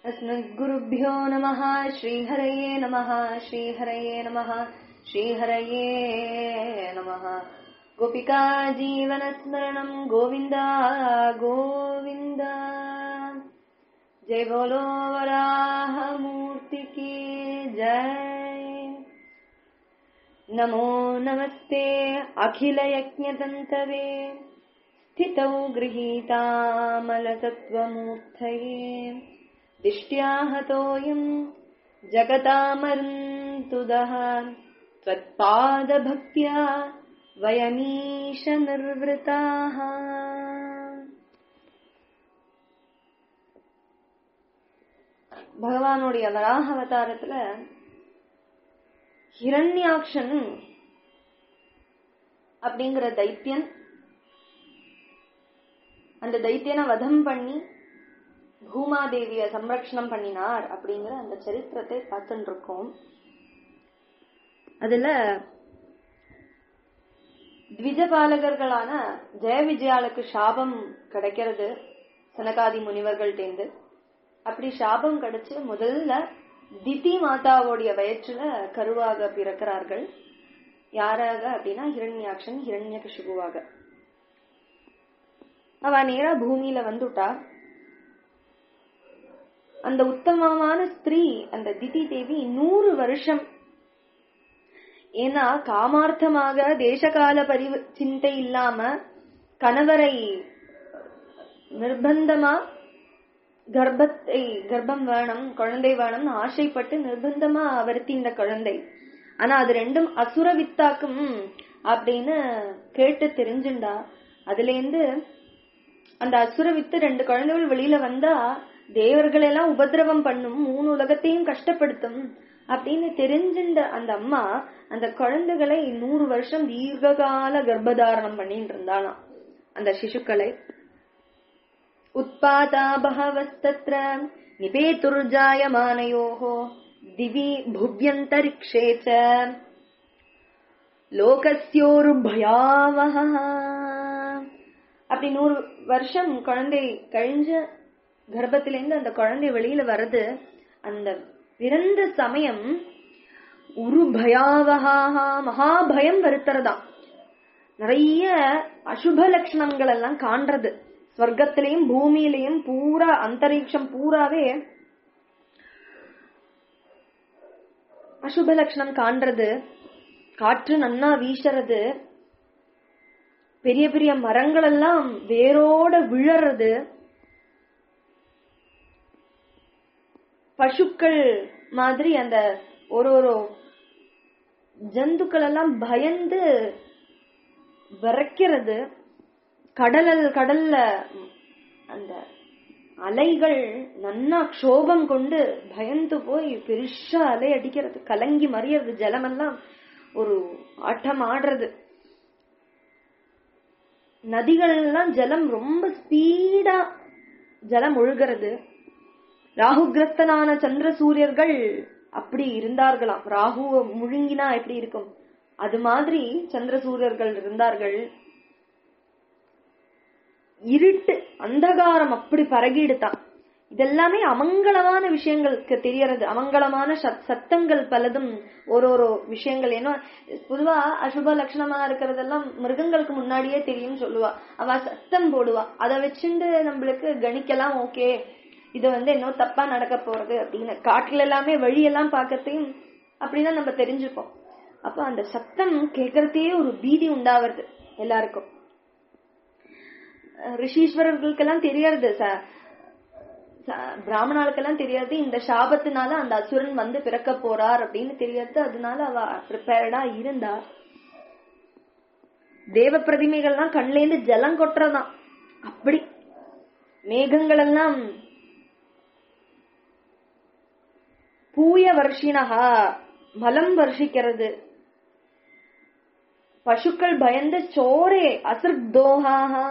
अस्मद्गुरुभ्यो नमः श्रीहरये नमः श्रीहरये नमः श्रीहरये नमः गोपिका जीवनस्मरणम् गोविन्द गोविन्द जय बोलो वराह मूर्ति की जय नमो नमस्ते अखिलयज्ञतन्तवे स्थितौ गृहीतामलतत्त्वमूर्धये दिष्ट्या हतोऽयम् जगतामरुन्तुदः त्वत्पादभक्त्या वयमीश निर्वृताः பகவானுடைய வராக அவதாரத்துல ஹிரண்யாக்ஷன் அப்படிங்கிற தைத்தியன் அந்த தைத்தியனை வதம் பண்ணி பூமாதேவிய சம்ரக்ஷணம் பண்ணினார் அப்படிங்கிற அந்த சரித்திரத்தை பார்த்துட்டு இருக்கோம் அதுல த்விஜபாலகர்களான ஜெய விஜயாளுக்கு சாபம் கிடைக்கிறது சனகாதி முனிவர்கள்டேந்து அப்படி சாபம் கிடைச்சு முதல்ல திதி மாதாவுடைய வயிற்றுல கருவாக பிறக்கிறார்கள் யாராக அப்படின்னா ஹிரண்யாக்ஷன் ஹிரண்யகிஷுகுவாக அவ நேரா பூமியில வந்துட்டா அந்த உத்தமமான ஸ்திரீ அந்த திதி தேவி நூறு வருஷம் ஏன்னா காமார்த்தமாக தேசகால பரிவு சிந்தை இல்லாம கணவரை நிர்பந்தமா கர்ப்பத்தை கர்ப்பம் வேணும் குழந்தை வேணும்னு ஆசைப்பட்டு நிர்பந்தமா அவர்த்தி இந்த குழந்தை ஆனா அது ரெண்டும் அசுர வித்தாக்கும் அப்படின்னு கேட்டு தெரிஞ்சுண்டா அதுல இருந்து அந்த அசுர வித்து ரெண்டு குழந்தைகள் வெளியில வந்தா தேவர்கள் எல்லாம் உபதிரவம் பண்ணும் மூணு உலகத்தையும் கஷ்டப்படுத்தும் அப்படின்னு தெரிஞ்சுண்ட அந்த அம்மா அந்த குழந்தைகளை நூறு வருஷம் தீர்க்ககால கர்ப்பதாரணம் பண்ணிட்டு இருந்தாளாம் அந்த சிசுக்களை उत्पाता बहवस्तत्र निपेतुर्जायमानयोः दिवि भुव्यन्तरिक्षे च லோகஸ்யோருபயாவஹ அப்படி நூறு வருஷம் குழந்தை கழிஞ்ச கர்ப்பத்திலேருந்து அந்த குழந்தை வெளியில வருது அந்த பிறந்த சமயம் உருபயாவஹா மகாபயம் வருத்துறதாம் நிறைய அசுப லட்சணங்கள் எல்லாம் காண்றது ஸ்வர்க்கத்திலையும் பூமியிலையும் பூரா அந்தரிக்ஷம் பூராவே அசுப லட்சணம் காண்றது காற்று நன்னா வீசறது பெரிய பெரிய மரங்கள் எல்லாம் வேரோட விழறது பசுக்கள் மாதிரி அந்த ஒரு ஒரு ஜந்துக்கள் எல்லாம் பயந்து விரைக்கிறது கடலல் கடல்ல அந்த அலைகள் நன்னா க்ஷோபம் கொண்டு பயந்து போய் பெருசா அலை அடிக்கிறது கலங்கி மறியறது ஜலமெல்லாம் ஒரு ஆட்டம் ஆடுறது நதிகள் எல்லாம் ஜலம் ரொம்ப ஸ்பீடா ஜலம் ஒழுகிறது ராகுகிரஸ்தனான சந்திர சூரியர்கள் அப்படி இருந்தார்களாம் ராகு முழுங்கினா எப்படி இருக்கும் அது மாதிரி சந்திர சூரியர்கள் இருந்தார்கள் இருட்டு அந்தகாரம் அப்படி பரகிடுதான் இதெல்லாமே அமங்கலமான விஷயங்களுக்கு தெரியறது அமங்கலமான சத்தங்கள் பலதும் ஒரு ஒரு விஷயங்கள் ஏன்னா பொதுவா அசுப லட்சணமா இருக்கிறதெல்லாம் மிருகங்களுக்கு முன்னாடியே தெரியும் சொல்லுவா அவ சத்தம் போடுவா அதை வச்சுட்டு நம்மளுக்கு கணிக்கலாம் ஓகே இது வந்து இன்னும் தப்பா நடக்க போறது அப்படின்னு காட்டுல எல்லாமே வழியெல்லாம் பார்க்கறதையும் அப்படின்னா நம்ம தெரிஞ்சுப்போம் அப்ப அந்த சத்தம் கேட்கறதே ஒரு பீதி உண்டாவது எல்லாருக்கும் ரிஷீஸ்வரர்களுக்கெல்லாம் தெரியாது பிராமணாளுக்கெல்லாம் தெரியாது இந்த சாபத்தினால அந்த அசுரன் வந்து பிறக்க போறார் அப்படின்னு தெரியாது அதனால அவ ப்ரிப்பேர்டா இருந்தா தேவ பிரதிமைகள்லாம் கண்ல இருந்து ஜலம் கொட்டுறதாம் அப்படி மேகங்கள் எல்லாம் பூய வருஷினகா மலம் வருஷிக்கிறது பசுக்கள் பயந்து சோரே அசிர்தோஹாஹா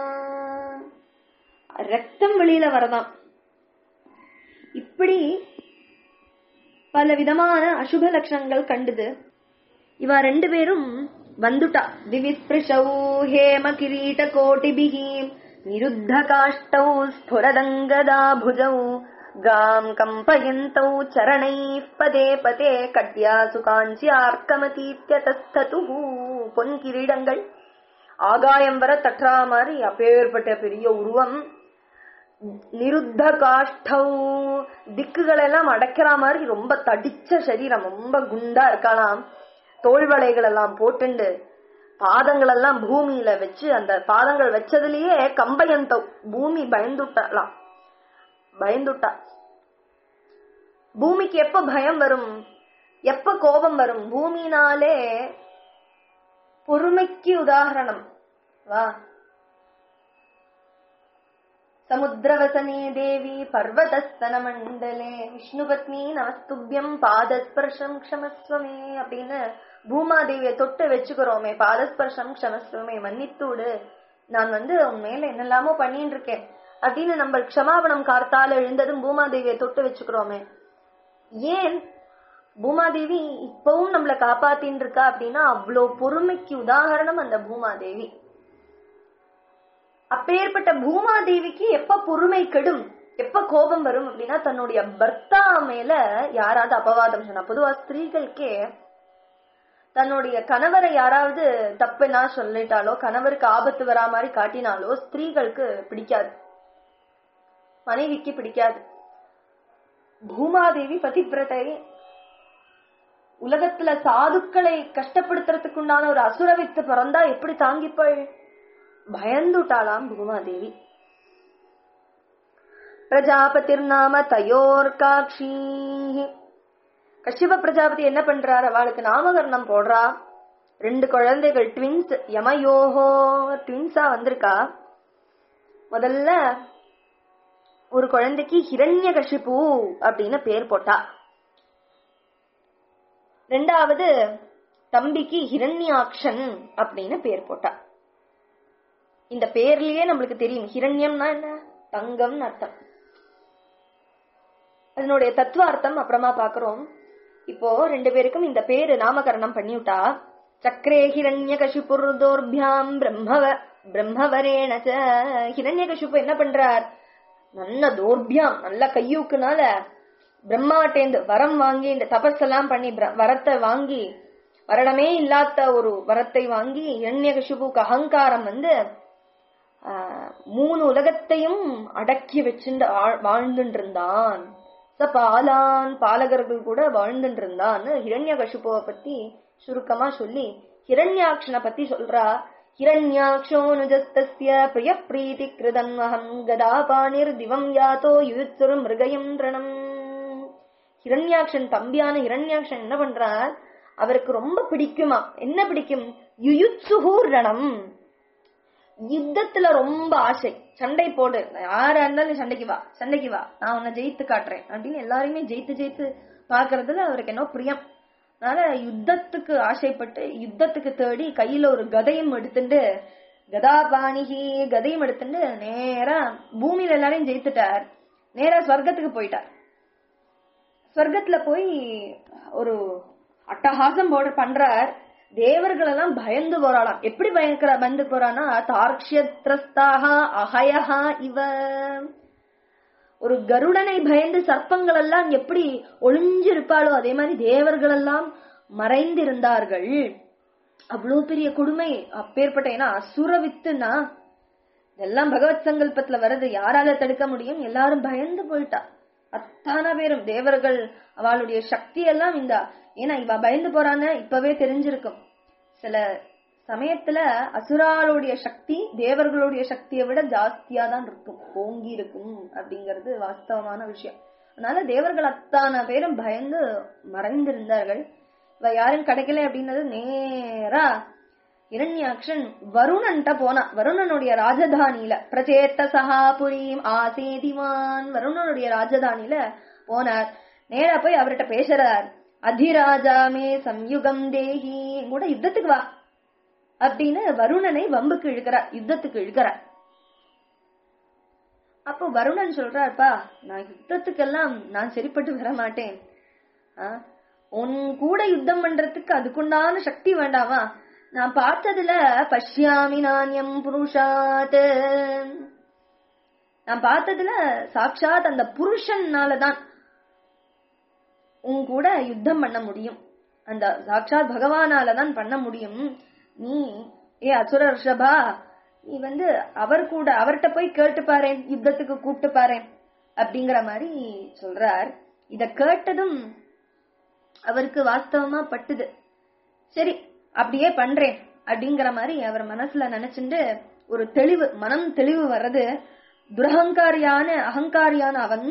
ரத்தம் வெளியில வரதாம் இப்படி பல விதமான அசுப லட்சணங்கள் கண்டுது இவ ரெண்டு பேரும் வந்துட்டா திவிஸ்பிருஷௌ ஹேம கிரீட கோட்டிபிகி நிருத்த காஷ்டௌ ஸ்புரதங்கதா புஜௌ गाम् कम्पयन्तौ चरणैः पदे पदे कड्यासु काञ्च्यार्कमतीत्यतस्ततुः பொன் கிரீடங்கள் ஆகாயம் வர தட்டுறா மாதிரி அப்பேற்பட்ட பெரிய உருவம் நிருத்த காஷ்டௌ திக்குகளெல்லாம் அடைக்கிற மாதிரி ரொம்ப தடிச்ச சரீரம் ரொம்ப குண்டா இருக்கலாம் தோள்வளைகள் எல்லாம் போட்டுண்டு பாதங்கள் எல்லாம் பூமியில வச்சு அந்த பாதங்கள் வச்சதுலயே கம்பயந்தௌ பூமி பயந்துட்டாலாம் பயந்துட்டா பூமிக்கு எப்ப பயம் வரும் எப்ப கோபம் வரும் பூமினாலே பொறுமைக்கு உதாரணம் வா சமுத்திரவசனே தேவி பர்வதஸ்தன மண்டலே விஷ்ணுபத்னி நமஸ்துபியம் பாதஸ்பர்ஷம் க்ஷமஸ்வமே அப்படின்னு பூமாதேவியை தொட்டு வச்சுக்கிறோமே பாதஸ்பர்ஷம் க்ஷமஸ்வமே மன்னித்துடு நான் வந்து உன் மேல என்னெல்லாமோ பண்ணிட்டு இருக்கேன் அப்படின்னு நம்ம க்ஷமாபணம் கார்த்தால எழுந்ததும் பூமாதேவியை தொட்டு வச்சுக்கிறோமே ஏன் பூமாதேவி இப்பவும் நம்மள காப்பாத்தின்னு இருக்கா அப்படின்னா அவ்வளோ பொறுமைக்கு உதாரணம் அந்த பூமாதேவி அப்பேற்பட்ட பூமாதேவிக்கு எப்ப பொறுமை கெடும் எப்ப கோபம் வரும் அப்படின்னா தன்னுடைய பர்த்தா மேல யாராவது அபவாதம் சொன்னா பொதுவா ஸ்திரீகளுக்கே தன்னுடைய கணவரை யாராவது தப்புனா சொல்லிட்டாலோ கணவருக்கு ஆபத்து வரா மாதிரி காட்டினாலோ ஸ்திரீகளுக்கு பிடிக்காது மனைவிக்கு பிடிக்காது பூமாதேவி பதிவிரதை உலகத்துல சாதுக்களை கஷ்டப்படுத்துறதுக்கு உண்டான ஒரு அசுரவித்து பிறந்தா எப்படி தாங்கிப்பாள் பயந்துட்டாளாம் பூமாதேவி பிரஜாபதிர் நாம தயோர்காட்சி கஷ்யப பிரஜாபதி என்ன பண்றார் அவளுக்கு நாமகரணம் போடுறா ரெண்டு குழந்தைகள் ட்வின்ஸ் யமயோகோ ட்வின்ஸா வந்திருக்கா முதல்ல ஒரு குழந்தைக்கு ஹிரண்ய கஷிபு அப்படின்னு பேர் போட்டா ரெண்டாவது தம்பிக்கு ஹிரண்யாக்ஷன் அப்படின்னு பேர் போட்டா இந்த பேர்லயே நம்மளுக்கு தெரியும் ஹிரண்யம்னா என்ன தங்கம்னு அர்த்தம் அதனுடைய தத்துவார்த்தம் அப்புறமா பாக்குறோம் இப்போ ரெண்டு பேருக்கும் இந்த பேரு நாமகரணம் பண்ணிவிட்டா சக்கரே ஹிரண்ய கஷிபுர்தோர்பியாம் பிரம்மவ பிரம்மவரேன ஹிரண்ய கஷிப்பு என்ன பண்றார் நல்ல தோர்பியாம் நல்ல கையூக்குனால பிரம்மாட்டேந்து வரம் வாங்கி இந்த தபஸ் எல்லாம் பண்ணி பிர- வரத்தை வாங்கி வருடமே இல்லாத ஒரு வரத்தை வாங்கி இரண்யகசிபுக்கு அகங்காரம் வந்து ஆஹ், மூணு உலகத்தையும் அடக்கி வச்சுண்டு ஆழ்- வாழ்ந்துட்டு இருந்தான் ச பாலான் பாலகர்கள் கூட வாழ்ந்துட்டு இருந்தான்னு ஹிரண்யகசிபுவை பத்தி சுருக்கமா சொல்லி ஹிரண்யாக்ஷனை பத்தி சொல்றா ஹிரண்யாக்ஷோ நுஜஸ்தஸ்ய பிரிய பிரீதி கிருதன்வகம் கதாபாணிர் திவம் யாத்தோ யுயுத்சுரு மிருகயந்திரணம் ஹிரண்யாக்ஷன் தம்பியான ஹிரண்யாக்ஷன் என்ன பண்றார் அவருக்கு ரொம்ப பிடிக்குமா என்ன பிடிக்கும் யுயுத்சுகூரணம் யுத்தத்துல ரொம்ப ஆசை சண்டை போடு யாரா இருந்தாலும் சண்டைக்கு வா சண்டைக்கு வா நான் உன்னை ஜெயித்து காட்டுறேன் அப்படின்னு எல்லாரையுமே ஜெயித்து ஜெயித்து பாக்குறதுல அவருக்கு என்ன பிரியம் அதனால யுத்தத்துக்கு ஆசைப்பட்டு யுத்தத்துக்கு தேடி கையில ஒரு கதையும் எடுத்துட்டு கதாபாணிகி கதையும் எடுத்துட்டு நேரா பூமியில எல்லாரையும் ஜெயித்துட்டார் நேரா ஸ்வர்க்கத்துக்கு போயிட்டார் ஸ்வர்க்கத்துல போய் ஒரு அட்டகாசம் போட பண்றார் தேவர்கள் எல்லாம் பயந்து போறாளாம் எப்படி பயங்கர பயந்து போறானா தார்க்ஷியத்ரஸ்தாக அகயஹா இவ ஒரு கருடனை பயந்து சர்ப்பங்கள் எல்லாம் எப்படி ஒளிஞ்சு இருப்பாளோ அதே மாதிரி தேவர்கள் எல்லாம் மறைந்து இருந்தார்கள் அவ்வளவு பெரிய கொடுமை அப்பேற்பட்ட ஏன்னா அசுர வித்துனா இதெல்லாம் பகவத் சங்கல்பத்துல வருது யாரால தடுக்க முடியும் எல்லாரும் பயந்து போயிட்டா அத்தனை பேரும் தேவர்கள் அவளுடைய சக்தி எல்லாம் இந்த ஏன்னா இவ பயந்து போறான்னு இப்பவே தெரிஞ்சிருக்கும் சில சமயத்துல அசுராளுடைய சக்தி தேவர்களுடைய சக்தியை விட ஜாஸ்தியா தான் இருக்கும் ஓங்கி இருக்கும் அப்படிங்கிறது வாஸ்தவமான விஷயம் அதனால தேவர்கள் அத்தனை பேரும் பயந்து மறைந்திருந்தார்கள் இவ யாரும் கிடைக்கல அப்படின்னது நேரா இரண்யாக்ஷன் வருணன்ட்ட போனா வருணனுடைய ராஜதானியில பிரச்சேத்த சகாபுரீம் ஆசேதிமான் வருணனுடைய ராஜதானியில போனார் நேரா போய் அவர்கிட்ட பேசுறார் அதிராஜாமே சம்யுகம் தேகி என் கூட யுத்தத்துக்கு வா அப்படின்னு வருணனை வம்புக்கு இழுக்கிறார் யுத்தத்துக்கு இழுக்கிறார் அப்போ வருணன் சொல்றாருப்பா நான் யுத்தத்துக்கெல்லாம் நான் சரிப்பட்டு வர மாட்டேன் ஆ, உன் கூட யுத்தம் பண்றதுக்கு அதுக்குண்டான சக்தி வேண்டாமா நான் பார்த்ததுல பஷ்யாமி நானியம் புருஷாத் நான் பார்த்ததுல சாட்சாத் அந்த புருஷன்னாலதான் உன் கூட யுத்தம் பண்ண முடியும் அந்த சாட்சாத் பகவானால தான் பண்ண முடியும் நீ ஏ அசுர ரிஷபா நீ வந்து அவர் கூட அவர்கிட்ட போய் கேட்டு பாரு யுத்தத்துக்கு கூப்பிட்டு பாரு அப்படிங்கிற மாதிரி சொல்றார் இத கேட்டதும் அவருக்கு வாஸ்தவமா பட்டுது சரி அப்படியே பண்றேன் அப்படிங்கிற மாதிரி அவர் மனசுல நினைச்சுட்டு ஒரு தெளிவு மனம் தெளிவு வர்றது துரகங்காரியான அகங்காரியான அவன்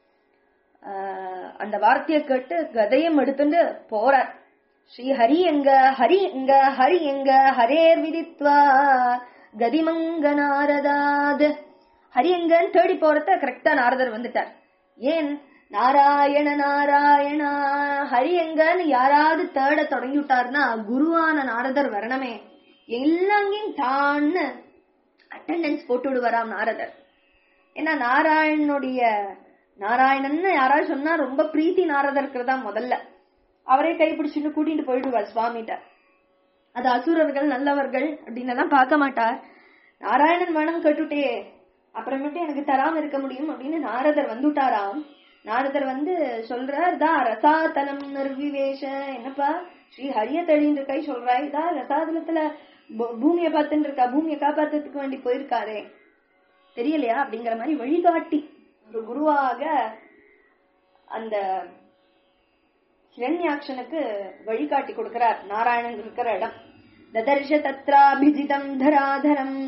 ஆஹ், அந்த வார்த்தையை கேட்டு கதையும் எடுத்துட்டு போறார் ஸ்ரீ ஹரி எங்க ஹரி எங்க ஹரி எங்க ஹரேர் விதித்வா கதிமங்க நாரதாத் ஹரி எங்கன்னு தேடி போறத கரெக்டா நாரதர் வந்துட்டார் ஏன் நாராயண நாராயணா ஹரி எங்கன்னு யாராவது தேட தொடங்கி விட்டாருன்னா குருவான நாரதர் வரணுமே எல்லாங்கேயும் தான்னு அட்டெண்டன்ஸ் போட்டு விடுவாராம் நாரதர் ஏன்னா நாராயணனுடைய நாராயணன்னு யாராவது சொன்னா ரொம்ப பிரீத்தி நாரதருக்கு தான் முதல்ல அவரே கைப்பிடிச்சுன்னு கூட்டிட்டு போயிடுவார் சுவாமிகிட்ட அது அசுரர்கள் நல்லவர்கள் அப்படின்னு எல்லாம் பார்க்க மாட்டார் நாராயணன் வேணும் கேட்டுட்டே அப்புறமேட்டு எனக்கு தராம இருக்க முடியும் அப்படின்னு நாரதர் வந்துட்டாராம் நாரதர் வந்து சொல்றார் தா ரசாதலம் நிர்விவேஷ என்னப்பா ஸ்ரீ ஹரிய தெளிந்து கை சொல்றாய் இதா ரசாதலத்துல பூ- பூமியை பார்த்துட்டு இருக்கா பூமியை காப்பாத்துறதுக்கு வேண்டி போயிருக்காரே தெரியலையா அப்படிங்கிற மாதிரி வழிகாட்டி ஒரு குருவாக அந்த ஹிரண்யாட்சனுக்கு வழிகாட்டி கொடுக்கிறார் நாராயணன் இருக்கிற இடம் ததர்ஷ தத்ராபிஜிதம் தராதரம்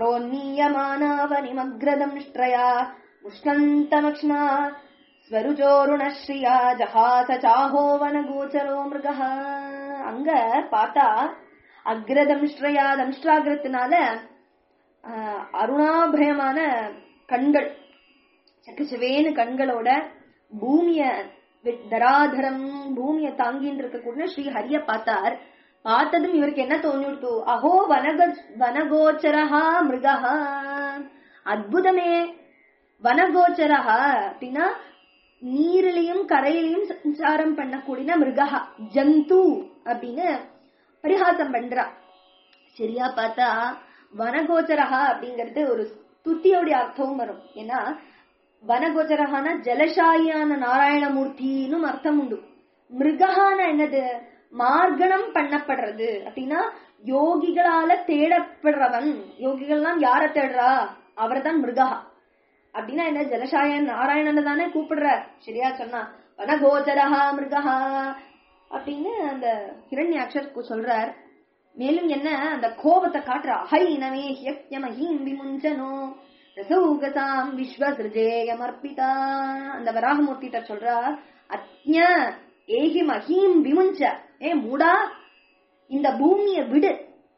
ரோன்னீயமானாவனிமக்ரதம் ஸ்ட்ரயா உஷ்ணந்தமக்ஷ்ணா ஸ்வருஜோருணஸ்ரீயா ஜஹாச சாஹோவன கோச்சரோ மிருகः அங்க பார்த்தா அக்ரதம்ஸ்ட்ரயா தம்ஷ்டாகிரத்தினால ஆஹ், அருணாபயமான கண்கள் சக்கச்சவேன்னு கண்களோட பூமிய வெ- தராதரம் பூமிய தாங்கின்னு இருக்கக்கூடிய ஸ்ரீ ஹரிய பார்த்தார் பார்த்ததும் இவருக்கு என்ன தோணிடுத்து அஹோ வனக வனகோச்சரஹா மிருகஹா அற்புதமே வனகோச்சரஹா அப்படின்னா நீரிலையும் கரையிலையும் சஞ்சாரம் பண்ணக்கூடிய மிருகஹா ஜந்து அப்படின்னு பரிகாசம் பண்றா சரியா பார்த்தா வனகோச்சரஹா அப்படிங்கிறது ஒரு ஸ்துதியோடைய அர்த்தமும் வரும் ஏன்னா வனகோச்சரஹான ஜலசாயியான நாராயணமூர்த்தின்னு அர்த்தம் உண்டு மிருகஹான என்னது மார்கணம் பண்ணப்படுறது அப்படின்னா யோகிகளால தேடப்படுறவன் யோகிகள்லாம் யார தேடுறா அவர்தான் மிருகஹா அப்படின்னா என்ன ஜலசாயன் நாராயணனை தானே கூப்பிடுற சரியா சொன்னா வனகோச்சரஹா மிருகஹா அப்படின்னு அந்த ஹிரண்யாட்சர் சொல்றார் மேலும் என்ன அந்த கோபத்தை காட்டுற ஹை நமே ஹியக்யமஹீம் விமுஞ்சனோ ரசௌகசாம் விஸ்வசிருஜேயமர்ப்பிதா அந்த வராகமூர்த்திட்ட சொல்றா அத்ஞ ஏகி மஹீம் விமுஞ்ச ஏ மூடா இந்த பூமிய விடு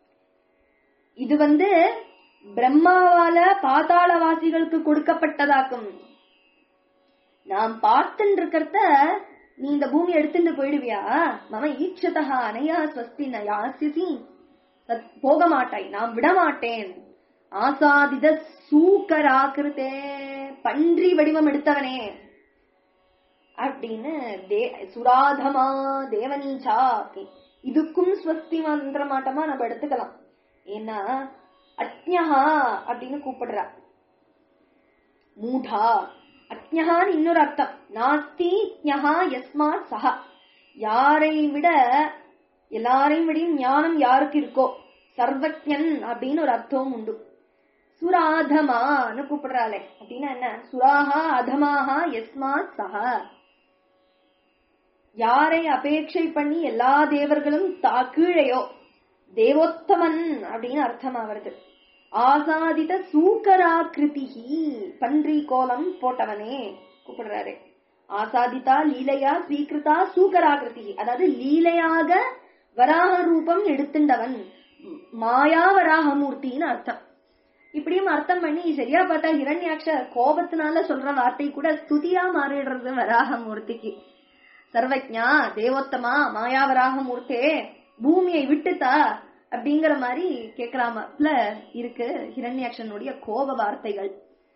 இது வந்து பிரம்மாவால பாதாளவாசிகளுக்கு கொடுக்கப்பட்டதாக்கும் நாம் பார்த்துட்டு இருக்கிறத நீ இந்த பூமி எடுத்துட்டு போயிடுவியா மம ஈட்சதா அனையா ஸ்வஸ்தி நயாசிசி சத்- போக மாட்டாய் நான் விட மாட்டேன் ஆசாதித சூக்கராக்கிருத்தே பன்றி வடிவம் எடுத்தவனே அப்படின்னு தே சுராதமா தேவனீச்சா அப்படி. இதுக்கும் ஸ்வஸ்தி மந்திர மாட்டமா நம்ம எடுத்துக்கலாம் ஏன்னா அக்ஞஹா அப்படின்னு கூப்பிடுறா மூடா அக்ஞகான்னு இன்னொரு அர்த்தம் நாஸ்தி ஞஹா யஸ்மாத் சஹா யாரை விட எல்லாரையும் விடையும் ஞானம் யாருக்கு இருக்கோ சர்வஜன் அப்படின்னு ஒரு அர்த்தமும் உண்டு சுராதமான்னு கூப்பிடுறாளே அப்படின்னா என்ன சுராஹா அதமாஹா யஸ்மாத் சஹா யாரை அபேட்சை பண்ணி எல்லா தேவர்களும் தா கீழையோ தேவோத்தமன் அப்படின்னு அர்த்தமா வருது ஆசாதித சூக்கராக்கிருதிஹி பன்றி கோலம் போட்டவனே கூப்பிடுறாரு ஆசாதிதா லீலையா ஸ்வீகிருதா சூக்கராகிருதி அதாவது லீலையாக வராக ரூபம் எடுத்துண்டவன் மாயா வராகமூர்த்தின்னு அர்த்தம் இப்படியும் அர்த்தம் பண்ணி சரியா பார்த்தா ஹிரண்யாட்ச கோபத்தினால சொல்ற வார்த்தை கூட ஸ்துதியா மாறிடுறது வராகமூர்த்திக்கு சர்வஜா தேவோத்தமா மாயாவராகமூர்த்தே பூமியை விட்டுத்தா அப்படிங்கிற மாதிரி கேக்குறாமல இருக்கு ஹிரண்யாட்சனுடைய கோப வார்த்தைகள்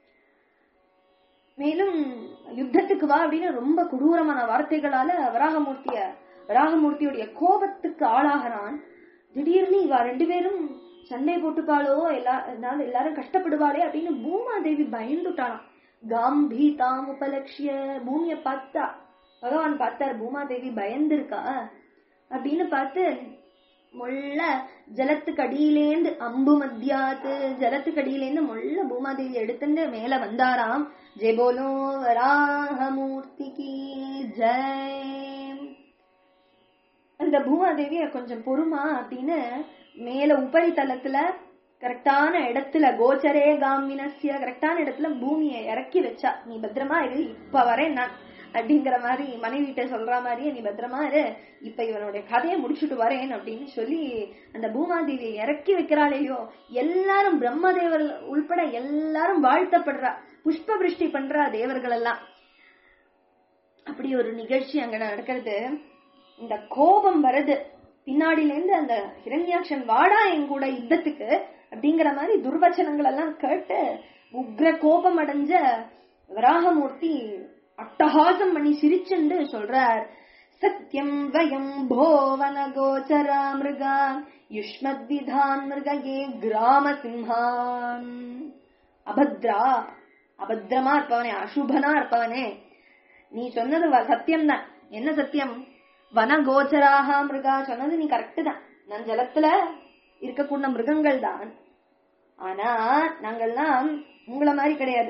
மேலும் யுத்தத்துக்கு வா அப்படின்னு ரொம்ப கொடூரமான வார்த்தைகளால வராகமூர்த்திய வராகமூர்த்தியுடைய கோபத்துக்கு ஆளாகிறான் திடீர்னு இவ ரெண்டு பேரும் சண்டை போட்டுப்பாளோ எல்லா அதனால எல்லாரும் கஷ்டப்படுவாளே அப்படின்னு பூமாதேவி பயந்துட்டாளாம் காம்பீதாம் உபலட்சிய பூமிய பார்த்தா பகவான் பார்த்தார் பூமாதேவி பயந்துருக்கா அப்படின்னு பார்த்து முள்ள ஜலத்துக்கு அடியிலேந்து அம்பு மத்தியாத்து ஜலத்துக்கு அடியிலேந்து முள்ள பூமாதேவி எடுத்துட்டு மேல வந்தாராம் ஜெய் போலோ வராகமூர்த்திக்கு ஜெய் அந்த பூமாதேவிய கொஞ்சம் பொறுமா அப்படின்னு மேல உபரித்தலத்துல கரெக்டான இடத்துல கோச்சரே காமினஸ்ய கரெக்டான இடத்துல பூமியை இறக்கி வச்சா நீ பத்திரமா இரு இப்ப வரேன் நான் அப்படிங்கிற மாதிரி மனைவிட்ட சொல்ற மாதிரியே நீ பத்திரமா இரு இப்ப இவனுடைய கதையை முடிச்சுட்டு வரேன் அப்படின்னு சொல்லி அந்த பூமாதேவியை இறக்கி வைக்கிறாளேயோ எல்லாரும் பிரம்மதேவர் உள்பட எல்லாரும் வாழ்த்தப்படுறா புஷ்ப விருஷ்டி பண்றா தேவர்கள் எல்லாம் அப்படி ஒரு நிகழ்ச்சி அங்க நடக்கிறது இந்த கோபம் வருது பின்னாடில இருந்து அந்த ஹிரண்யாக்ஷன் வாடா என் கூட யுத்தத்துக்கு அப்படிங்கிற மாதிரி துர்வச்சனங்கள் எல்லாம் கேட்டு உக்ர கோபம் அடைஞ்ச வராகமூர்த்தி அட்டகாசம் பண்ணி சிரிச்சுண்டு சொல்றார் சத்யம் வயம் போவன கோச்சரா மிருகான் யுஷ்மத் விதான் மிருகயே கிராம சிம்ஹான் அபத்ரா அபத்ரமா இருப்பவனே அசுபனா இருப்பவனே நீ சொன்னது வ- சத்தியம்தான் என்ன சத்தியம் வன கோச்சராக மிருகா சொன்னது நீ கரெக்ட் தான் நான் ஜலத்துல இருக்கக்கூடிய மிருகங்கள் தான் ஆனா நாங்கள்லாம் உங்கள மாதிரி கிடையாது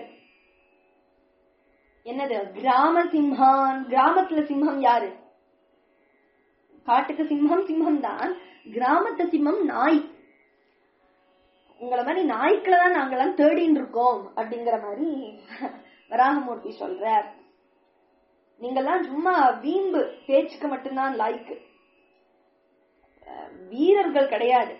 என்னது கிராம சிம்ஹான் கிராமத்துல சிம்மம் யாரு காட்டுக்கு சிம்மம் சிம்மம் தான் கிராமத்து சிம்மம் நாய் உங்கள மாதிரி நாய்க்களை தான் நாங்கெல்லாம் தேடின்னு இருக்கோம் அப்படிங்கிற மாதிரி வராகமூர்த்தி சொல்றார் நீங்கெல்லாம் சும்மா வீம்பு பேச்சுக்கு மட்டும்தான் லாய்க்கு அஹ் வீரர்கள் கிடையாது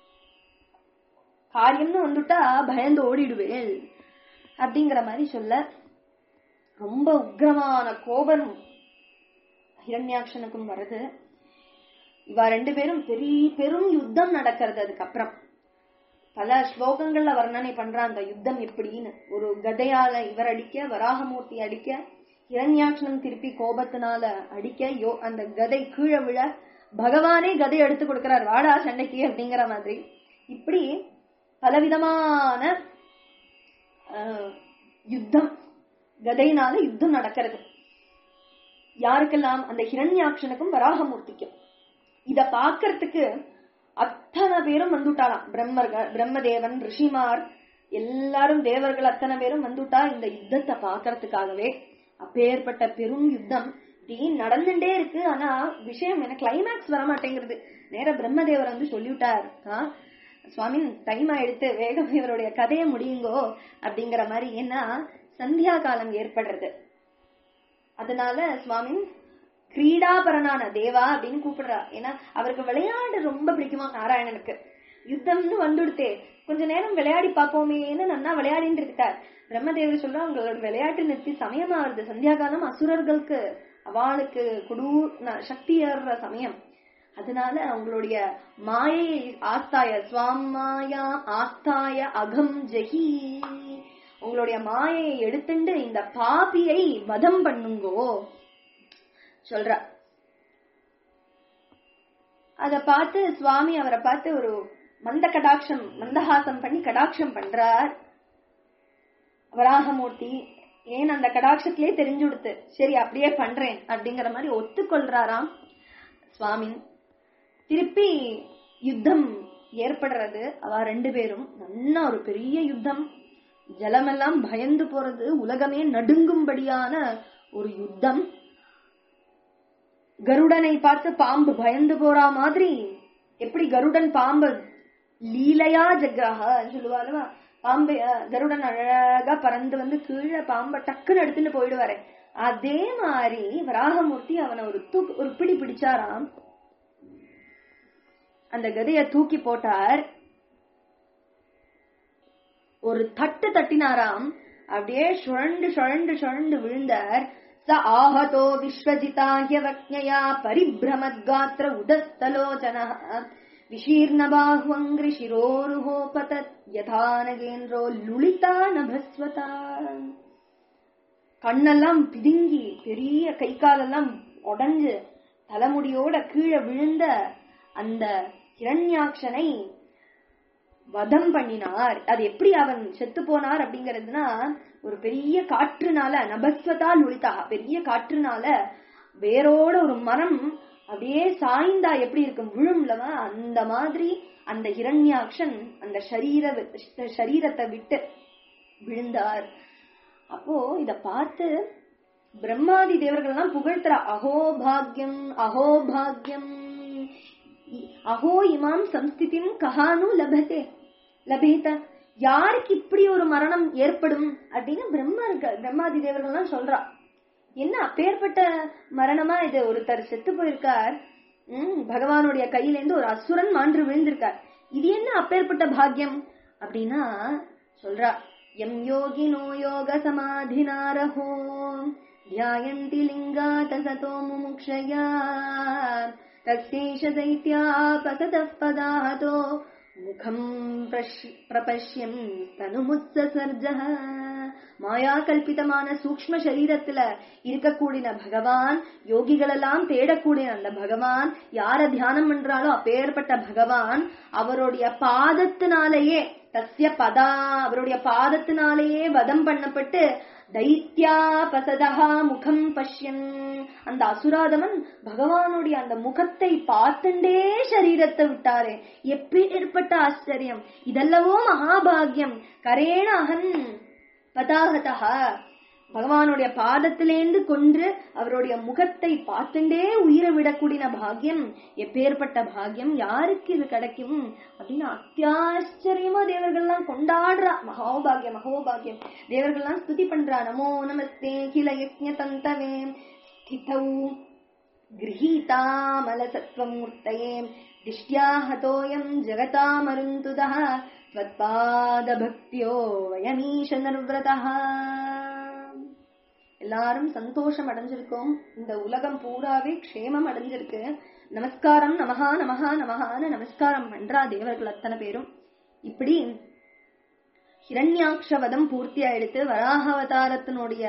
காரியம்னு வந்துட்டா பயந்து ஓடிடுவேன் அப்படிங்கிற மாதிரி சொல்ல ரொம்ப உக்கிரமான கோபம் ஹிரண்யாக்ஷனுக்கும் வருது இவ ரெண்டு பேரும் பெரிய பெரும் யுத்தம் நடக்கிறது அதுக்கப்புறம் பல ஸ்லோகங்கள்ல வர்ணனை பண்ற அந்த யுத்தம் எப்படின்னு ஒரு கதையால இவர் அடிக்க வராகமூர்த்தி அடிக்க ஹிரண்யாட்சணம் திருப்பி கோபத்தினால அடிக்க யோ அந்த கதை கீழே விழ பகவானே கதை எடுத்து கொடுக்கிறார் வாடா சண்டைக்கு அப்படிங்கிற மாதிரி இப்படி பலவிதமான ஆஹ், யுத்தம் கதையினால யுத்தம் நடக்கிறது யாருக்கெல்லாம் அந்த ஹிரண்யாட்சனுக்கும் வராகமூர்த்திக்கும் இத பாக்குறதுக்கு அத்தனை பேரும் வந்துட்டாளாம் பிரம்மர்கள் பிரம்மதேவன் ரிஷிமார் எல்லாரும் தேவர்கள் அத்தனை பேரும் வந்துட்டா இந்த யுத்தத்தை பாக்குறதுக்காகவே அப்பேற்பட்ட பெரும் யுத்தம் இப்படி நடந்துட்டே இருக்கு ஆனா விஷயம் எனக்கு கிளைமேக்ஸ் வர மாட்டேங்கிறது நேர பிரம்மதேவர் வந்து சொல்லிவிட்டார் ஆ, சுவாமி டைம் ஆயிடுத்து வேகம் இவருடைய கதையை முடியுங்கோ அப்படிங்கிற மாதிரி ஏன்னா சந்தியா காலம் ஏற்படுறது அதனால சுவாமி கிரீடாபரனான தேவா அப்படின்னு கூப்பிடுறா ஏன்னா அவருக்கு விளையாடு ரொம்ப பிடிக்குமா நாராயணனுக்கு யுத்தம்னு வந்துடுத்தே கொஞ்ச நேரம் விளையாடி பார்ப்போமேன்னு நன்னா விளையாடிட்டு இருக்கார் பிரம்மதேவர் சொல்றா உங்களோட விளையாட்டு நிறுத்தி சமயமா வருது சந்தியா காலம் அசுரர்களுக்கு அவளுக்கு கொடூர் ந- சக்தி ஏறுற சமயம் அதனால அவங்களுடைய மாயை ஆஸ்தாய ஸ்வாமாயா ஆஸ்தாய அகம் ஜெகி உங்களுடைய மாயையை எடுத்துண்டு இந்த பாபியை வதம் பண்ணுங்கோ சொல்ற அத பார்த்து சுவாமி அவரை பார்த்து ஒரு மந்த கடாட்சம் மந்தஹாசம் பண்ணி கடாட்சம் பண்றார் வராகமூர்த்தி ஏன் அந்த கடாட்சத்திலே தெரிஞ்சு கொடுத்து சரி அப்படியே பண்றேன் அப்படிங்கிற மாதிரி ஒத்துக்கொள்றாராம் சுவாமி திருப்பி யுத்தம் ஏற்படுறது அவ ரெண்டு பேரும் நல்ல ஒரு பெரிய யுத்தம் ஜலமெல்லாம் பயந்து போறது உலகமே நடுங்கும்படியான ஒரு யுத்தம் கருடனை பார்த்து பாம்பு பயந்து போறா மாதிரி எப்படி கருடன் பாம்பு லீலையா ஜக்ராக சொல்லுவாருவா பாம்பு அஹ், கருடன் அழகா பறந்து வந்து கீழே பாம்பை டக்குன்னு எடுத்துட்டு போயிடுவாரு அதே மாதிரி வராகமூர்த்தி அவனை ஒரு தூக்கு ஒரு பிடி பிடிச்சாராம் அந்த கதைய தூக்கி போட்டார் ஒரு தட்டு தட்டினாராம் அப்படியே சுழண்டு சுழண்டு சுழண்டு விழுந்தார் ச ஆஹதோ விஸ்வஜிதாஹ்யவக்ஞயா பரிபிரமத்காத்திர உதஸ்தலோச்சன விசீர்ணபாஹ்வங்கிரி சிரோருஹோபதத் யதானகேந்திரோ லுளிதா நபஸ்வதா கண்ணெல்லாம் பிதுங்கி பெரிய கை காலெல்லாம் உடைஞ்சு தலைமுடியோட கீழே விழுந்த அந்த இரண்யாட்சனை வதம் பண்ணினார் அது எப்படி அவன் செத்து போனார் அப்படிங்கறதுனா ஒரு பெரிய காற்றுனால நபஸ்வதால் ஒளித்தாக பெரிய காற்றுனால வேரோட ஒரு மரம் அப்படியே சாய்ந்தா எப்படி இருக்கும் விழும்லவா அந்த மாதிரி அந்த ஹிரண்யாக்ஷன் அந்த சரீர சரீரத்தை விட்டு விழுந்தார் அப்போ இத பார்த்து பிரம்மாதி தேவர்கள் எல்லாம் புகழ்த்துறா அஹோ பாக்யம் அஹோ பாக்யம் அஹோ இமாம் சம்ஸ்திதிம் கஹானு லபதே லபேத யாருக்கு இப்படி ஒரு மரணம் ஏற்படும் அப்படின்னு பிரம்மா இருக்க பிரம்மாதி தேவர்கள் எல்லாம் சொல்றா என்ன அப்பேற்பட்ட மரணமா இது ஒருத்தர் செத்து போயிருக்கார் உம் பகவானுடைய கையிலேருந்து ஒரு அசுரன் மான்று விழுந்திருக்கார் இது என்ன அப்பேற்பட்ட பாக்கியம் அப்படின்னா சொல்றா எம் யோகினோ யோக சமாதினாரஹோ தியாயந்தி லிங்காத சதோ முமுக்ஷயா தஸ்யேஷ தைத்யாபசத பதாதோ முகம் பிரபஷ்யம் தனுமுத்சர்ஜ மாயா கல்பிதமான சூக்ம சரீரத்துல இருக்கக்கூடிய பகவான் யோகிகளெல்லாம் தேடக்கூடிய அந்த பகவான் யார தியானம் பண்றாலோ அப்பேற்பட்ட பகவான் அவருடைய பாதத்தினாலேயே தஸ்ய பதா அவருடைய பாதத்தினாலேயே வதம் பண்ணப்பட்டு தைத்யா பசதா முகம் பஷ்யன் அந்த அசுராதமன் பகவானுடைய அந்த முகத்தை பார்த்துண்டே சரீரத்தை விட்டாரே எப்படி ஏற்பட்ட ஆச்சரியம் இதெல்லவோ மகாபாகியம் கரேண அகன் பதாகதா பகவானுடைய பாதத்திலேந்து கொன்று அவருடைய முகத்தை பார்த்துண்டே உயிரை விடக்கூடிய பாக்கியம் எப்பேற்பட்ட பாக்கியம் யாருக்கு இது கிடைக்கும் அப்படின்னு அத்தியாச்சரியமா தேவர்கள்லாம் கொண்டாடுறா மகோபாகியம் மகோபாகியம் தேவர்கள்லாம் ஸ்துதி பண்றா நமோ நமஸ்தே கில யஜ்ஞ தந்தவே ஸ்திதௌ गृहीतामलसत्त्वमूर्तये दिष्ट्या हतोऽयम् जगतामरुन्तुदः त्वत्पादभक्त्यो वयमीश निर्व्रतः எல்லாரும் சந்தோஷம் அடைஞ்சிருக்கோம் இந்த உலகம் பூராவே க்ஷேமம் அடைஞ்சிருக்கு நமஸ்காரம் நமஹா நமஹா நமஹான்னு நமஸ்காரம் பண்றா தேவர்கள் அத்தனை பேரும் இப்படி ஹிரண்யாட்சவதம் பூர்த்தி ஆயிடுத்து வராக அவதாரத்தினுடைய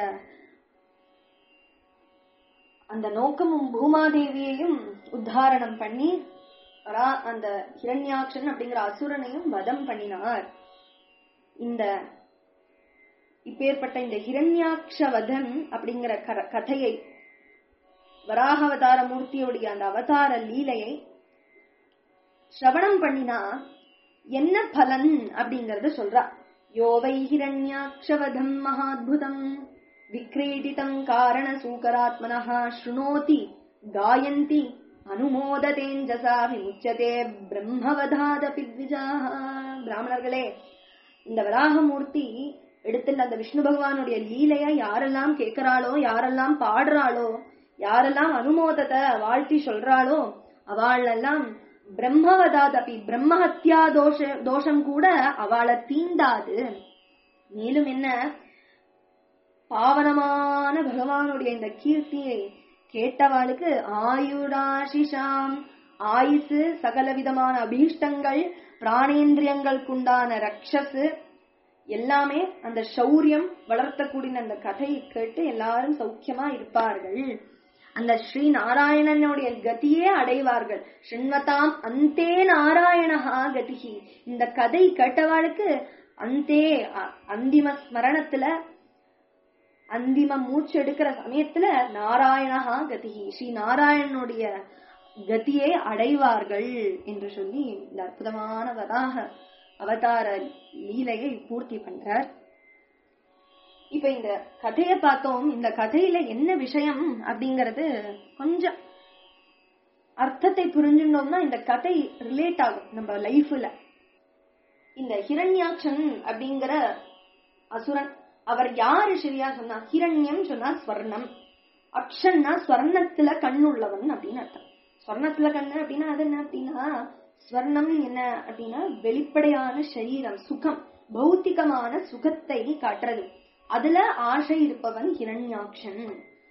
அந்த நோக்கமும் பூமாதேவியையும் உத்தாரணம் பண்ணி அந்த ஹிரண்யாக்ஷன் அப்படிங்கிற அசுரனையும் வதம் பண்ணினார் இந்த இப்பேற்பட்ட இந்த ஹிரண்யாட்ச வதம் அப்படிங்கிற கதையை வராக அவதார மூர்த்தியுடைய அந்த அவதார லீலையை சிரவணம் பண்ணினா என்ன பலன் அப்படிங்கறத சொல்றா யோவை ஹிரண்யாட்சவதம் மகாத்புதம் विक्रीडितम् कारणसूकरात्मनः शृणोति गायन्ति அனுமோததேஞ்சசா விமுச்சதே பிரம்மவதாதபி த்விஜாः பிராமணர்களே இந்த வராகமூர்த்தி இடத்துல அந்த விஷ்ணு பகவானுடைய லீலைய யாரெல்லாம் கேட்கிறாளோ யாரெல்லாம் பாடுறாளோ யாரெல்லாம் அனுமோதத்தை வாழ்த்தி சொல்றாளோ அவளெல்லாம் பிரம்மவதாதபி பிரம்மஹத்யா தோஷ தோஷம் கூட அவளை தீண்டாது மேலும் என்ன பாவனமான பகவானுடைய இந்த கீர்த்தியை கேட்டவாளுக்கு ஆயுடாசிஷாம் ஆயுசு சகலவிதமான அபீஷ்டங்கள் பிராணேந்திரியங்களுக்குண்டான ரக்ஷசு எல்லாமே அந்த சௌரியம் வளர்த்தக்கூடிய அந்த கதையை கேட்டு எல்லாரும் சௌக்கியமா இருப்பார்கள் அந்த ஸ்ரீ நாராயணனுடைய கதியே அடைவார்கள் ஸ்ரீன்வதாம் அந்தே நாராயணஹா கதிகி இந்த கதை கேட்டவாளுக்கு அந்தே அந்திம ஸ்மரணத்துல அந்திம மூச்சு எடுக்கிற சமயத்துல நாராயணஹா கதிகி ஸ்ரீ நாராயணனுடைய கதியை அடைவார்கள் என்று சொல்லி இந்த அற்புதமான வராக அவதார லீலையை பூர்த்தி பண்றார் இப்ப இந்த கதையை பார்த்தோம் இந்த கதையில என்ன விஷயம் அப்படிங்கறது கொஞ்சம் அர்த்தத்தை புரிஞ்சுட்டோம்னா இந்த கதை ரிலேட் ஆகும் நம்ம லைஃப்ல இந்த ஹிரண்யாட்சன் அப்படிங்கிற அசுரன் அவர் யாரு சரியா சொன்னா ஹிரண்யம் சொன்னா ஸ்வர்ணம் அக்ஷன்னா ஸ்வர்ணத்துல கண்ணுள்ளவன் அப்படின்னு அர்த்தம் ஸ்வர்ணத்துல கண்ணு அப்படின்னா அது என்ன அப்படின்னா ஸ்வர்ணம் என்ன அப்படின்னா வெளிப்படையான சரீரம் சுகம் பௌத்திகமான சுகத்தை காட்டுறது அதுல ஆசை இருப்பவன் ஹிரண்யாட்சன்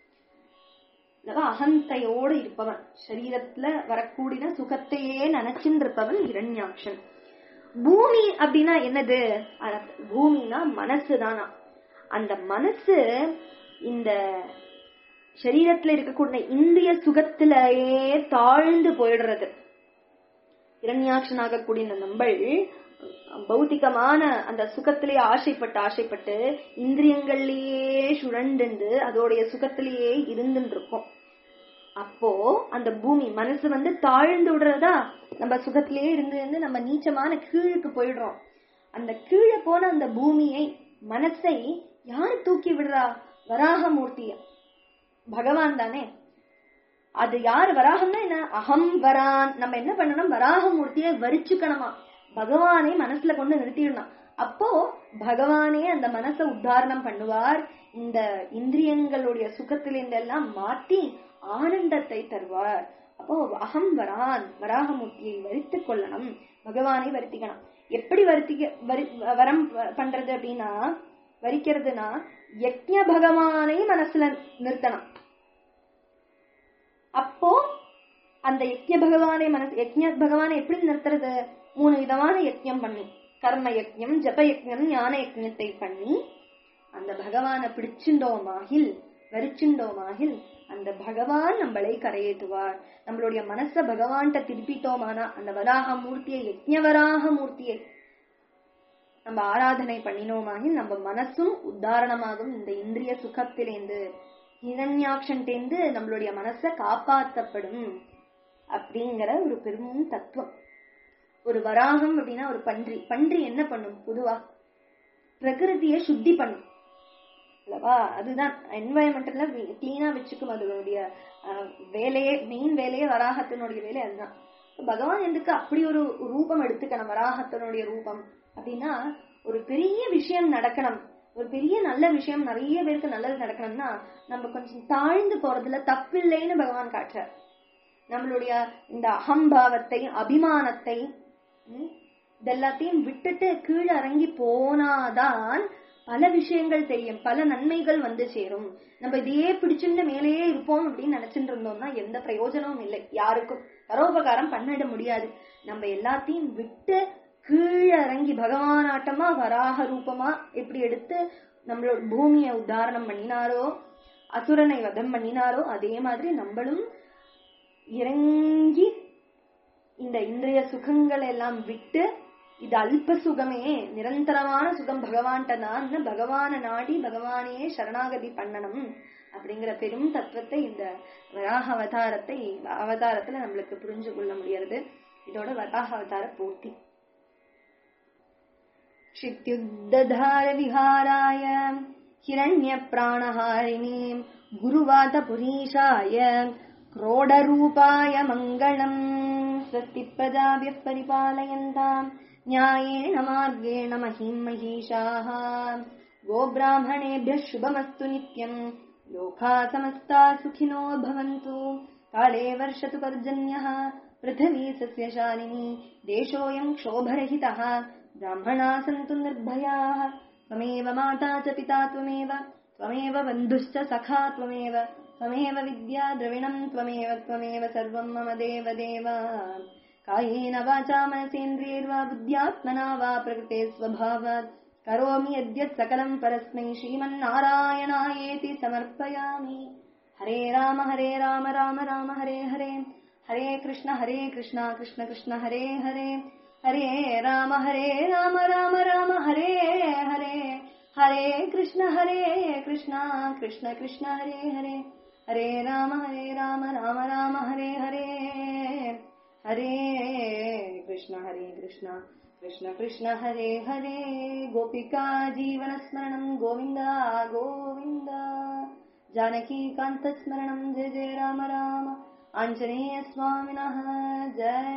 அகந்தையோடு இருப்பவன் சரீரத்துல வரக்கூடிய சுகத்தையே நினைச்சுட்டு இருப்பவன் ஹிரண்யாட்சன் பூமி அப்படின்னா என்னது பூமினா மனசு தானா அந்த மனசு இந்த சரீரத்துல இருக்கக்கூடிய இந்திரிய சுகத்திலேயே தாழ்ந்து போயிடுறது இரண்யாட்சனாகக்கூடிய இந்த நம்பள் பௌத்திகமான அந்த சுகத்திலேயே ஆசைப்பட்டு ஆசைப்பட்டு இந்திரியங்கள்லயே சுழண்டு அதோடைய சுகத்திலேயே இருந்துட்டு இருக்கும் அப்போ அந்த பூமி மனசு வந்து தாழ்ந்து விடுறதா நம்ம சுகத்திலேயே இருந்து இருந்து நம்ம நீச்சமான கீழுக்கு போயிடுறோம் அந்த கீழே போன அந்த பூமியை மனசை யாரு தூக்கி விடுறா வராகமூர்த்திய பகவான் தானே அது யார் வராகம்னா என்ன அகம் வரான் நம்ம என்ன பண்ணணும் வராகமூர்த்தியை வரிச்சுக்கணுமா பகவானே மனசுல கொண்டு நிறுத்திடணும் அப்போ பகவானே அந்த மனசை உத்தாரணம் பண்ணுவார் இந்த இந்திரியங்களுடைய சுகத்திலிருந்து எல்லாம் மாத்தி ஆனந்தத்தை தருவார் அப்போ அகம் வரான் வராகமூர்த்தியை வரித்துக் கொள்ளணும் பகவானை வருத்திக்கணும் எப்படி வருத்திக்க வரி வரம் பண்றது அப்படின்னா வரிக்கிறதுனா யக்ஞ பகவானை மனசுல நிறுத்தணும் அப்போ அந்த யக்ஞ பகவானை மனசு யக்ஞ பகவானை எப்படி நிறுத்துறது மூணு விதமான யக்ஞம் பண்ணி கர்ம யக்ஞம் ஜப யக்ஞம் ஞான யக்ஞத்தை பண்ணி அந்த பகவானை பிடிச்சுண்டோமாகில் வரிச்சுண்டோமாகில் அந்த பகவான் நம்மளை கரையேற்றுவார் நம்மளுடைய மனச பகவான்கிட்ட திருப்பிட்டோமானா அந்த வராக மூர்த்தியை யஜ்ஞவராக மூர்த்தியை நம்ம ஆராதனை பண்ணினோமாகில் நம்ம மனசும் உத்தாரணமாகும் இந்த இந்திரிய சுகத்திலேந்து இரண்யாட்சன்டேந்து நம்மளுடைய மனச காப்பாற்றப்படும் அப்படிங்கிற ஒரு பெரும் தத்துவம் ஒரு வராகம் அப்படின்னா ஒரு பன்றி பன்றி என்ன பண்ணும் பொதுவா பிரகிருதியை சுத்தி பண்ணும் அல்லவா அதுதான் என்வாயன்மெண்ட்ல கிளீனா வச்சுக்கும் அதனுடைய வேலையே மெயின் வேலையே வராகத்தினுடைய வேலை அதுதான் பகவான் எதுக்கு அப்படி ஒரு ரூபம் எடுத்துக்கணும் வராகத்தினுடைய ரூபம் அப்படின்னா ஒரு பெரிய விஷயம் நடக்கணும் ஒரு பெரிய நல்ல விஷயம் நிறைய பேருக்கு நல்லது நடக்கணும்னா நம்ம கொஞ்சம் தாழ்ந்து போறதுல தப்பில்லைன்னு பகவான் காட்டுறார் நம்மளுடைய இந்த அகம்பாவத்தை அபிமானத்தை இதெல்லாத்தையும் விட்டுட்டு கீழே இறங்கி போனாதான் பல விஷயங்கள் தெரியும் பல நன்மைகள் வந்து சேரும் நம்ம இதையே பிடிச்சுட்டு மேலேயே இருப்போம் அப்படின்னு நினைச்சிட்டு இருந்தோம்னா எந்த பிரயோஜனமும் இல்லை யாருக்கும் பரோபகாரம் பண்ணிட முடியாது நம்ம எல்லாத்தையும் விட்டு கீழே இறங்கி பகவானாட்டமா வராக ரூபமா எப்படி எடுத்து நம்மளோட பூமியை உதாரணம் பண்ணினாரோ அசுரனை வதம் பண்ணினாரோ அதே மாதிரி நம்மளும் இறங்கி இந்த இந்திரிய சுகங்கள் எல்லாம் விட்டு இது அல்ப சுகமே நிரந்தரமான சுகம் பகவான்கிட்ட தான் பகவான நாடி பகவானையே சரணாகதி பண்ணணும் அப்படிங்கிற பெரும் தத்துவத்தை இந்த வராக அவதாரத்தை அவதாரத்துல நம்மளுக்கு புரிஞ்சு கொள்ள முடியாது இதோட வராக அவதார பூர்த்தி क्षित्युद्दधार विहाराय हिरण्यप्राणहारिणीम् गुरुवातपुरीशाय क्रोडरूपाय मङ्गलम् स्वस्ति प्रजाभ्यः परिपालयन्ताम् न्यायेण मार्गेण महीम् महिषाः गोब्राह्मणेभ्यः शुभमस्तु नित्यम् लोकाः समस्ता सुखिनो भवन्तु काले वर्षतु पर्जन्यः पृथिवी सस्यशालिनी देशोऽयम् क्षोभरहितः ब्राह्मणाः सन्तु निर्भयाः त्वमेव माता च पिता त्वमेव त्वमेव बन्धुश्च सखा त्वमेव त्वमेव विद्या द्रविणम् त्वमेव त्वमेव सर्वम् मम देव देव कायेन वाचा मनसेन्द्रियैर्वा बुद्ध्यात्मना वा प्रकृते स्वभावात् करोमि यद्यत् सकलम् परस्मै श्रीमन्नारायणायेति समर्पयामि हरे राम हरे राम राम राम हरे हरे हरे कृष्ण हरे कृष्ण कृष्ण कृष्ण हरे हरे हरे राम हरे राम राम राम हरे हरे हरे कृष्ण हरे कृष्ण कृष्ण कृष्ण हरे हरे हरे राम हरे राम राम राम हरे हरे हरे कृष्ण हरे कृष्ण कृष्ण कृष्ण हरे हरे गोपिका जीवनस्मरणं गोविन्द गोविन्द जानकीकान्तस्मरणं जय जय राम राम आञ्जनेयस्वामिनः जय